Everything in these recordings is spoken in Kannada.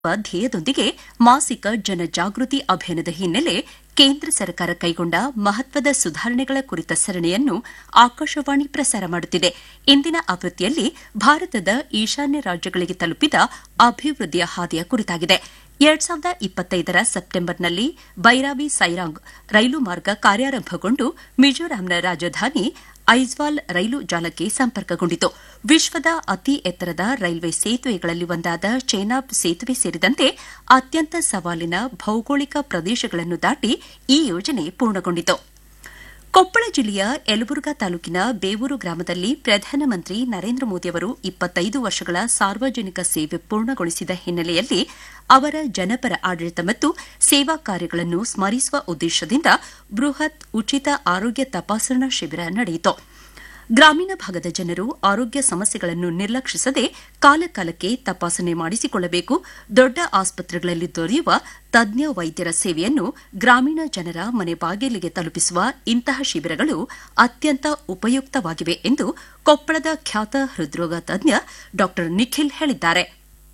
ಧ್ಯೇಯದೊಂದಿಗೆ ಮಾಸಿಕ ಜನಜಾಗೃತಿ ಅಭಿಯಾನದ ಹಿನ್ನೆಲೆ ಕೇಂದ್ರ ಸರ್ಕಾರ ಕೈಗೊಂಡ ಮಹತ್ವದ ಸುಧಾರಣೆಗಳ ಕುರಿತ ಸರಣಿಯನ್ನು ಆಕಾಶವಾಣಿ ಪ್ರಸಾರ ಮಾಡುತ್ತಿದೆ ಇಂದಿನ ಆವೃತ್ತಿಯಲ್ಲಿ ಭಾರತದ ಈಶಾನ್ಯ ರಾಜ್ಯಗಳಿಗೆ ತಲುಪಿದ ಅಭಿವೃದ್ಧಿಯ ಹಾದಿಯ ಕುರಿತಾಗಿದೆ ಎರಡ್ ಸಾವಿರದ ಇಪ್ಪತ್ತೈದರ ಸೆಪ್ಟೆಂಬರ್ನಲ್ಲಿ ಬೈರಾಬಿ ಸೈರಾಂಗ್ ರೈಲು ಮಾರ್ಗ ಕಾರ್ಯಾರಂಭಗೊಂಡು ಮಿಜೋರಾಂನ ರಾಜಧಾನಿ ಐಜ್ವಾಲ್ ರೈಲು ಜಾಲಕ್ಕೆ ಸಂಪರ್ಕಗೊಂಡಿತು ವಿಶ್ವದ ಅತಿ ಎತ್ತರದ ರೈಲ್ವೆ ಸೇತುವೆಗಳಲ್ಲಿ ಒಂದಾದ ಚೇನಾಬ್ ಸೇತುವೆ ಸೇರಿದಂತೆ ಅತ್ಯಂತ ಸವಾಲಿನ ಭೌಗೋಳಿಕ ಪ್ರದೇಶಗಳನ್ನು ದಾಟಿ ಈ ಯೋಜನೆ ಪೂರ್ಣಗೊಂಡಿತು ಕೊಪ್ಪಳ ಜಿಲ್ಲೆಯ ಯಲಬುರ್ಗಾ ತಾಲೂಕಿನ ಬೇವೂರು ಗ್ರಾಮದಲ್ಲಿ ಪ್ರಧಾನಮಂತ್ರಿ ನರೇಂದ್ರ ಮೋದಿ ಅವರು ಇಪ್ಪತ್ತೈದು ವರ್ಷಗಳ ಸಾರ್ವಜನಿಕ ಸೇವೆ ಪೂರ್ಣಗೊಳಿಸಿದ ಹಿನ್ನೆಲೆಯಲ್ಲಿ ಅವರ ಜನಪರ ಆಡಳಿತ ಮತ್ತು ಸೇವಾ ಕಾರ್ಯಗಳನ್ನು ಸ್ಮರಿಸುವ ಉದ್ದೇಶದಿಂದ ಬೃಹತ್ ಉಚಿತ ಆರೋಗ್ಯ ತಪಾಸಣಾ ಶಿಬಿರ ನಡೆಯಿತು ಗ್ರಾಮೀಣ ಭಾಗದ ಜನರು ಆರೋಗ್ಯ ಸಮಸ್ಯೆಗಳನ್ನು ನಿರ್ಲಕ್ಷಿಸದೆ ಕಾಲಕಾಲಕ್ಕೆ ತಪಾಸಣೆ ಮಾಡಿಸಿಕೊಳ್ಳಬೇಕು ದೊಡ್ಡ ಆಸ್ಪತ್ರೆಗಳಲ್ಲಿ ದೊರೆಯುವ ತಜ್ಞ ವೈದ್ಯರ ಸೇವೆಯನ್ನು ಗ್ರಾಮೀಣ ಜನರ ಮನೆ ಬಾಗಿಲಿಗೆ ತಲುಪಿಸುವ ಇಂತಹ ಶಿಬಿರಗಳು ಅತ್ಯಂತ ಉಪಯುಕ್ತವಾಗಿವೆ ಎಂದು ಕೊಪ್ಪಳದ ಖ್ಯಾತ ಹೃದ್ರೋಗ ತಜ್ಞ ಡಾ ನಿಖಿಲ್ ಹೇಳಿದ್ದಾರೆ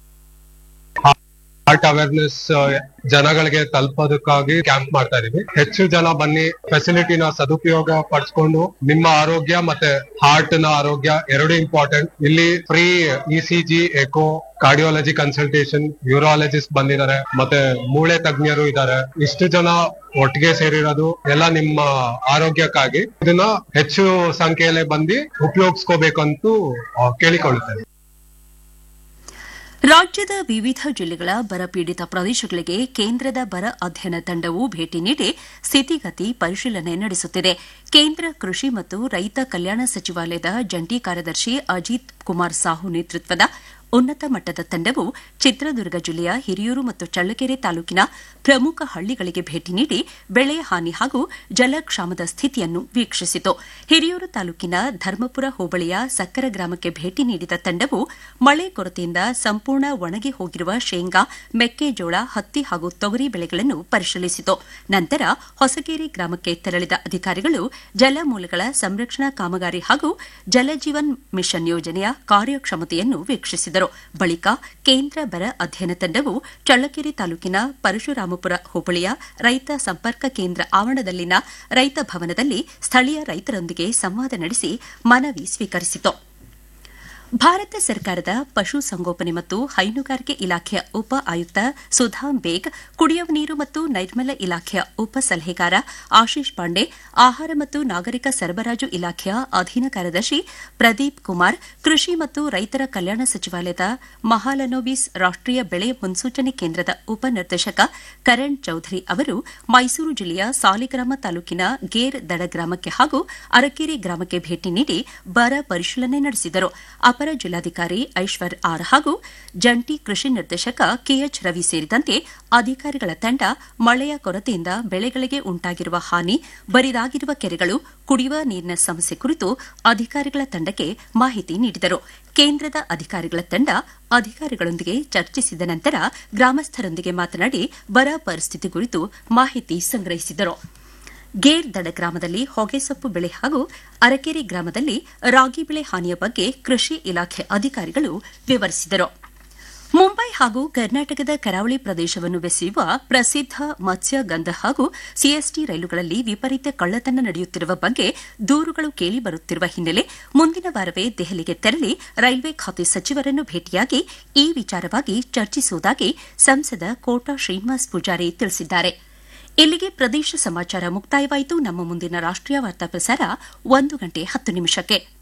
ಹಾರ್ಟ್ ಅವೇರ್ನೆಸ್ ಜನಗಳಿಗೆ ತಲುಪೋದಕ್ಕಾಗಿ ಕ್ಯಾಂಪ್ ಮಾಡ್ತಾ ಇದೀವಿ ಹೆಚ್ಚು ಜನ ಬನ್ನಿ ಫೆಸಿಲಿಟಿನ ಸದುಪಯೋಗ ಪಡಿಸ್ಕೊಂಡು ನಿಮ್ಮ ಆರೋಗ್ಯ ಮತ್ತೆ ಹಾರ್ಟ್ ನ ಆರೋಗ್ಯ ಎರಡು ಇಂಪಾರ್ಟೆಂಟ್ ಇಲ್ಲಿ free E C G echo cardiology consultation urologist ಬಂದಿದ್ದಾರೆ ಮತ್ತೆ ಮೂಳೆ ತಜ್ಞರು ಇದ್ದಾರೆ ಇಷ್ಟು ಜನ ಒಟ್ಟಿಗೆ ಸೇರಿರೋದು ಎಲ್ಲ ನಿಮ್ಮ ಆರೋಗ್ಯಕ್ಕಾಗಿ ಇದನ್ನ ಹೆಚ್ಚು ಸಂಖ್ಯೆಯಲ್ಲಿ ಬಂದು ಉಪಯೋಗಿಸ್ಕೋಬೇಕಂತೂ ಆ, ಕೇಳಿಕೊಳ್ಳುತ್ತೇನೆ ರಾಜ್ಯದ ವಿವಿಧ ಜಿಲ್ಲೆಗಳ ಬರಪೀಡಿತ ಪ್ರದೇಶಗಳಿಗೆ ಕೇಂದ್ರದ ಬರ ಅಧ್ಯಯನ ತಂಡವು ಭೇಟಿ ನೀಡಿ ಸ್ಥಿತಿಗತಿ ಪರಿಶೀಲನೆ ನಡೆಸುತ್ತಿದೆ ಕೇಂದ್ರ ಕೃಷಿ ಮತ್ತು ರೈತ ಕಲ್ಯಾಣ ಸಚಿವಾಲಯದ ಜಂಟಿ ಕಾರ್ಯದರ್ಶಿ ಅಜಿತ್ ಕುಮಾರ್ ಸಾಹು ನೇತೃತ್ವದ ಉನ್ನತ ಮಟ್ಟದ ತಂಡವು ಚಿತ್ರದುರ್ಗ ಜಿಲ್ಲೆಯ ಹಿರಿಯೂರು ಮತ್ತು ಚಳ್ಳಕೆರೆ ತಾಲೂಕಿನ ಪ್ರಮುಖ ಹಳ್ಳಿಗಳಿಗೆ ಭೇಟಿ ನೀಡಿ ಬೆಳೆ ಹಾನಿ ಹಾಗೂ ಜಲಕ್ಷಾಮದ ಸ್ಥಿತಿಯನ್ನು ವೀಕ್ಷಿಸಿತು ಹಿರಿಯೂರು ತಾಲೂಕಿನ ಧರ್ಮಪುರ ಹೋಬಳಿಯ ಸಕ್ಕರ ಗ್ರಾಮಕ್ಕೆ ಭೇಟಿ ನೀಡಿದ ತಂಡವು ಮಳೆ ಕೊರತೆಯಿಂದ ಸಂಪೂರ್ಣ ಒಣಗಿ ಹೋಗಿರುವ ಶೇಂಗಾ ಮೆಕ್ಕೆಜೋಳ ಹತ್ತಿ ಹಾಗೂ ತೊಗರಿ ಬೆಳೆಗಳನ್ನು ಪರಿಶೀಲಿಸಿತು ನಂತರ ಹೊಸಗೇರಿ ಗ್ರಾಮಕ್ಕೆ ತೆರಳಿದ ಅಧಿಕಾರಿಗಳು ಜಲಮೂಲಗಳ ಸಂರಕ್ಷಣಾ ಕಾಮಗಾರಿ ಹಾಗೂ ಜಲಜೀವನ್ ಮಿಷನ್ ಯೋಜನೆಯ ಕಾರ್ಯಕ್ಷಮತೆಯನ್ನು ವೀಕ್ಷಿಸಿದರು ಬಳಿಕ ಕೇಂದ್ರ ಬರ ಅಧ್ಯಯನ ತಂಡವು ಚಳ್ಳಕೆರೆ ತಾಲೂಕಿನ ಪರಶುರಾಮಪುರ ಹೋಬಳಿಯ ರೈತ ಸಂಪರ್ಕ ಕೇಂದ್ರ ಆವರಣದಲ್ಲಿನ ರೈತ ಭವನದಲ್ಲಿ ಸ್ಥಳೀಯ ರೈತರೊಂದಿಗೆ ಸಂವಾದ ನಡೆಸಿ ಮನವಿ ಸ್ವೀಕರಿಸಿತು ಭಾರತ ಸರ್ಕಾರದ ಪಶುಸಂಗೋಪನೆ ಮತ್ತು ಹೈನುಗಾರಿಕೆ ಇಲಾಖೆಯ ಉಪ ಆಯುಕ್ತ ಸುಧಾಂ ಬೇಗ್ ಕುಡಿಯುವ ನೀರು ಮತ್ತು ನೈರ್ಮಲ್ಯ ಇಲಾಖೆಯ ಉಪ ಸಲಹೆಗಾರ ಆಶೀಶ್ ಪಾಂಡೆ ಆಹಾರ ಮತ್ತು ನಾಗರಿಕ ಸರಬರಾಜು ಇಲಾಖೆಯ ಅಧೀನ ಕಾರ್ಯದರ್ಶಿ ಪ್ರದೀಪ್ ಕುಮಾರ್ ಕೃಷಿ ಮತ್ತು ರೈತರ ಕಲ್ಯಾಣ ಸಚಿವಾಲಯದ ಮಹಾಲನೋಬಿಸ್ ರಾಷ್ಟೀಯ ಬೆಳೆ ಮುನ್ಸೂಚನೆ ಕೇಂದ್ರದ ಉಪನಿರ್ದೇಶಕ ಕರಣ್ ಚೌಧರಿ ಅವರು ಮೈಸೂರು ಜಿಲ್ಲೆಯ ಸಾಲಿಗ್ರಾಮ ತಾಲೂಕಿನ ಗೇರ್ ದಡ ಗ್ರಾಮಕ್ಕೆ ಹಾಗೂ ಅರಕೆರೆ ಗ್ರಾಮಕ್ಕೆ ಭೇಟಿ ನೀಡಿ ಬರ ಪರಿಶೀಲನೆ ನಡೆಸಿದರು ಅಪರ ಜಿಲ್ಲಾಧಿಕಾರಿ ಐಶ್ವರ್ ಆರ್ ಹಾಗೂ ಜಂಟಿ ಕೃಷಿ ನಿರ್ದೇಶಕ ಕೆಎಚ್ ರವಿ ಸೇರಿದಂತೆ ಅಧಿಕಾರಿಗಳ ತಂಡ ಮಳೆಯ ಕೊರತೆಯಿಂದ ಬೆಳೆಗಳಿಗೆ ಉಂಟಾಗಿರುವ ಹಾನಿ ಬರಿದಾಗಿರುವ ಕೆರೆಗಳು ಕುಡಿಯುವ ನೀರಿನ ಸಮಸ್ಯೆ ಕುರಿತು ಅಧಿಕಾರಿಗಳ ತಂಡಕ್ಕೆ ಮಾಹಿತಿ ನೀಡಿದರು ಕೇಂದ್ರದ ಅಧಿಕಾರಿಗಳ ತಂಡ ಅಧಿಕಾರಿಗಳೊಂದಿಗೆ ಚರ್ಚಿಸಿದ ನಂತರ ಗ್ರಾಮಸ್ಥರೊಂದಿಗೆ ಮಾತನಾಡಿ ಬರ ಪರಿಸ್ಥಿತಿ ಕುರಿತು ಮಾಹಿತಿ ಸಂಗ್ರಹಿಸಿದರು ಗೇರ್ ದಡ ಗ್ರಾಮದಲ್ಲಿ ಹೊಗೆಸೊಪ್ಪು ಬೆಳೆ ಹಾಗೂ ಅರಕೆರೆ ಗ್ರಾಮದಲ್ಲಿ ರಾಗಿ ಬೆಳೆ ಹಾನಿಯ ಬಗ್ಗೆ ಕೃಷಿ ಇಲಾಖೆ ಅಧಿಕಾರಿಗಳು ವಿವರಿಸಿದರು ಮುಂಬೈ ಹಾಗೂ ಕರ್ನಾಟಕದ ಕರಾವಳಿ ಪ್ರದೇಶವನ್ನು ಬೆಸೆಯುವ ಪ್ರಸಿದ್ದ ಮತ್ಸ್ಯಗಂಧ ಹಾಗೂ ಸಿಎಸ್ಟಿ ರೈಲುಗಳಲ್ಲಿ ವಿಪರೀತ ಕಳ್ಳತನ ನಡೆಯುತ್ತಿರುವ ಬಗ್ಗೆ ದೂರುಗಳು ಕೇಳಿಬರುತ್ತಿರುವ ಹಿನ್ನೆಲೆ ಮುಂದಿನ ವಾರವೇ ದೆಹಲಿಗೆ ತೆರಳಿ ರೈಲ್ವೆ ಖಾತೆ ಸಚಿವರನ್ನು ಭೇಟಿಯಾಗಿ ಈ ವಿಚಾರವಾಗಿ ಚರ್ಚಿಸುವುದಾಗಿ ಸಂಸದ ಕೋಟಾ ಶ್ರೀನಿವಾಸ್ ಪೂಜಾರಿ ತಿಳಿಸಿದ್ದಾರೆ ಇಲ್ಲಿಗೆ ಪ್ರದೇಶ ಸಮಾಚಾರ ಮುಕ್ತಾಯವಾಯಿತು ನಮ್ಮ ಮುಂದಿನ ರಾಷ್ಟೀಯ ವಾರ್ತಾ ಪ್ರಸಾರ ಒಂದು ಗಂಟೆ ಹತ್ತು ನಿಮಿಷಕ್ಕೆ